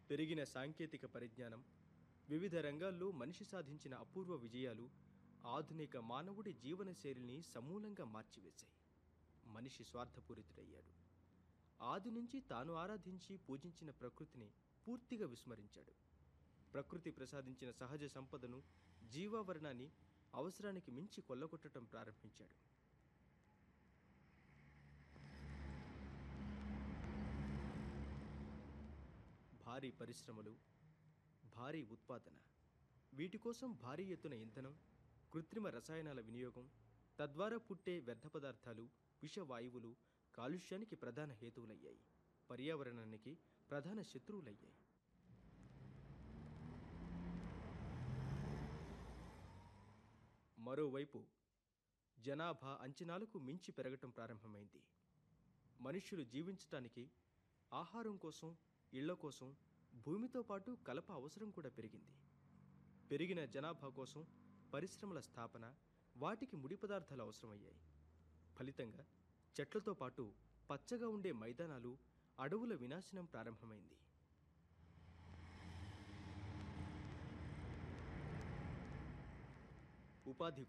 పెరిగిన సాంకేతిక పరిజ్ఞానం వివిధ రంగాల్లో మనిషి సాధించిన అపూర్వ విజయాలు ఆధునిక మానవుడి జీవనశైలిని సమూలంగా మార్చివేశాయి మనిషి స్వార్థపూరితుడయ్యాడు ఆది నుంచి తాను ఆరాధించి పూజించిన ప్రకృతిని పూర్తిగా విస్మరించాడు ప్రకృతి ప్రసాదించిన సహజ సంపదను జీవావరణాన్ని అవసరానికి మించి కొల్లగొట్టడం ప్రారంభించాడు భారీ పరిశ్రమలు భారీ ఉత్పాదన వీటి కోసం భారీ ఎత్తున ఇంధనం కృత్రిమ రసాయనాల వినియోగం తద్వారా పుట్టే వ్యర్థ పదార్థాలు విషవాయువులు కాలుష్యానికి ప్రధాన హేతువులయ్యాయి పర్యావరణానికి ప్రధాన శత్రువులయ్యాయి మరోవైపు జనాభా అంచనాలకు మించి పెరగటం ప్రారంభమైంది మనుష్యులు జీవించటానికి ఆహారం కోసం ఇళ్ల కోసం భూమితో పాటు కలప అవసరం కూడా పెరిగింది పెరిగిన జనాభా కోసం పరిశ్రమల స్థాపన వాటికి ముడి పదార్థాలు అవసరమయ్యాయి ఫలితంగా చెట్లతో పాటు పచ్చగా ఉండే మైదానాలు అడవుల వినాశనం ప్రారంభమైంది ఉపాధి